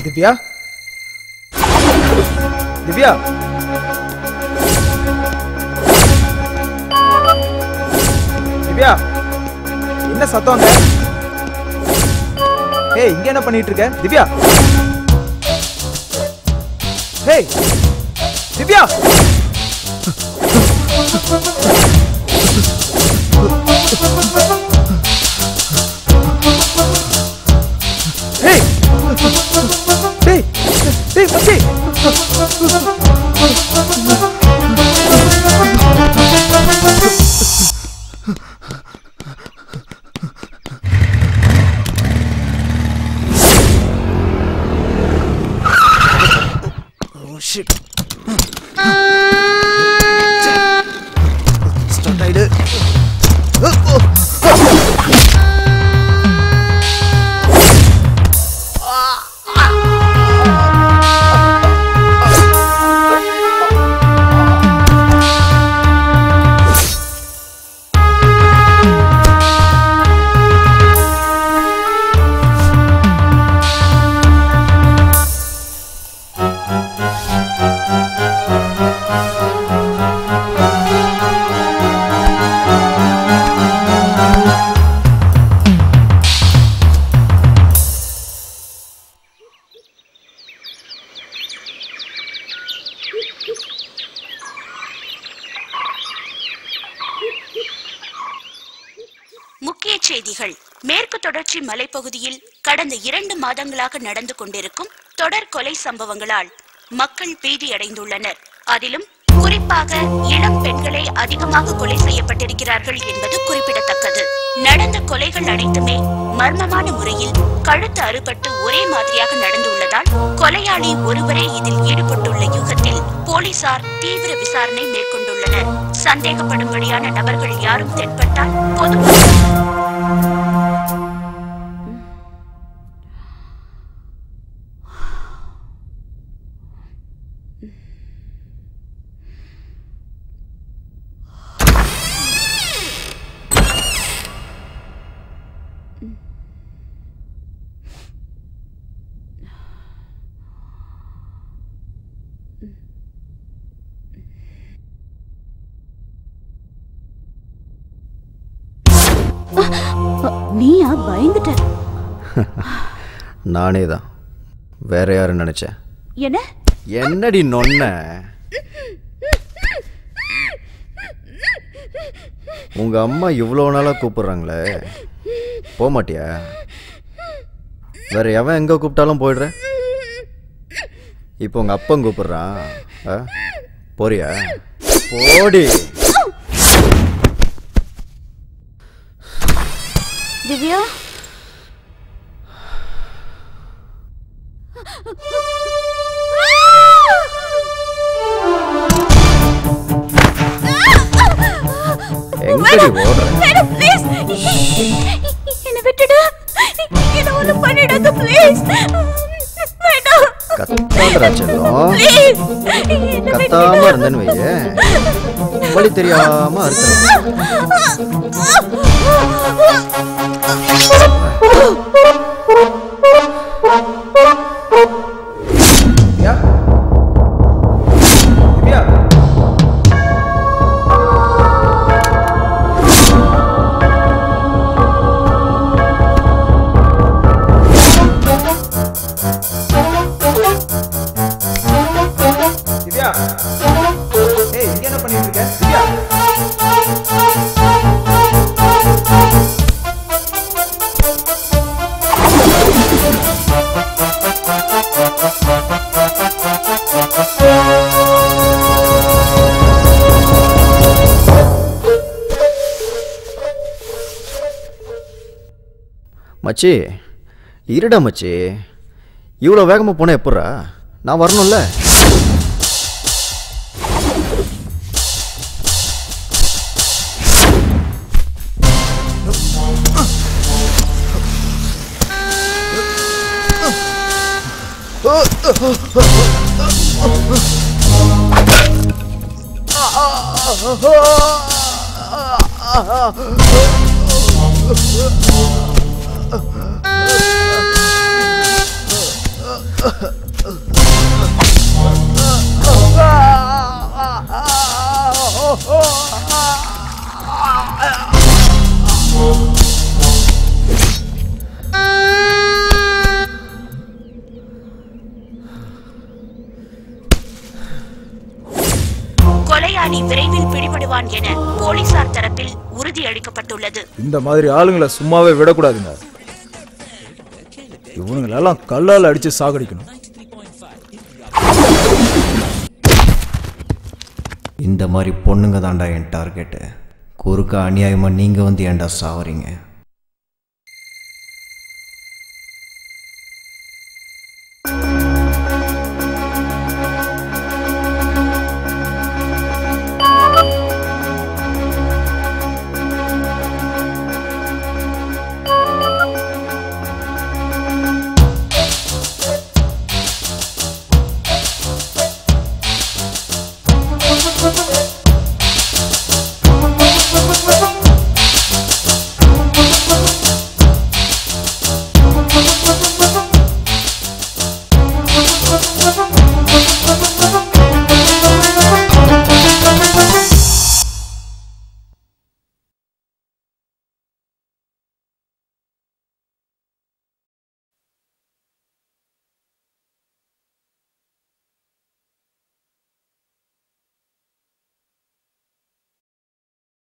திவ்யா திவ்யா திவ்யா என்ன சத்தம் அங்க ஏய் இங்க என்ன பண்ணிட்டு இருக்க திவ்யா ஏய் திவ்யா ஏய் டேய் டேய் மச்சி Oh shit. Start ஆயிடு. முக்கிய செய்திகள் மேற்கு தொடர்ச்சி மலைப்பகுதியில் கடந்த இரண்டு மாதங்களாக நடந்து கொண்டிருக்கும் தொடர் கொலை சம்பவங்களால் மக்கள் பீதியடைந்துள்ளனர் அதிலும் குறிப்பாக இளம் பெண்களே அதிகமாக கொலை செய்யப்பட்டிருக்கிறார்கள் என்பது குறிப்பிடத்தக்கது நடந்த கொலைகள் அனைத்துமே மர்மமான முறையில் கழுத்து அறுபட்டு ஒரே மாதிரியாக நடந்துள்ளதால் கொலையாளி ஒருவரே இதில் ஈடுபட்டுள்ள யுகத்தில் போலீசார் தீவிர விசாரணை மேற்கொண்டுள்ளனர் சந்தேகப்படும்படியான நபர்கள் யாரும் தென்பட்டால் பொதுமக்கள் நீயா பயந்துட்ட நானே தான் வேற யாரும் நினைச்சேன் என்ன என்னடி நொன்ன உங்க அம்மா இவ்வளோ நாளா கூப்பிடுறாங்களே போக மாட்டியா வேற எவன் எங்க கூப்பிட்டாலும் போயிடுற இப்போ உங்க அப்பன் கூப்பிடுறான் ஆ? போறியா போடி திவ்யா எங்கடி ஓடுற மேடம் ப்ளீஸ் என்ன விட்டுடு என்ன ஒண்ணு பண்ணிடாத ப்ளீஸ் வேண்டாம் கத்தாதடா செல்லம் ப்ளீஸ் என்ன கத்தாம இருந்தேன்னு வையே வழி தெரியாம இருக்கிறேன் திவ்யா திவ்யா திவ்யா ஏய் இங்க என்ன பண்ணிட்டு இருக்க திவ்யா மச்சி இருடா மச்சி இவ்வளோ வேகமாக போனால் எப்பட்றா நான் வரணும்ல கொலையாளி விரைவில் பிடிபடுவான் என போலீசார் தரப்பில் உறுதியளிக்கப்பட்டுள்ளது இந்த மாதிரி ஆளுங்களை சும்மாவே விடக்கூடாதுங்க இவனுங்களெல்லாம் கல்லால் அடிச்சு சாகடிக்கணும் இந்த மாதிரி பொண்ணுங்க தான்டா என் டார்கெட்டு குறுக்க அநியாயமாக நீங்கள் வந்து ஏன்டா சாவறீங்க Thank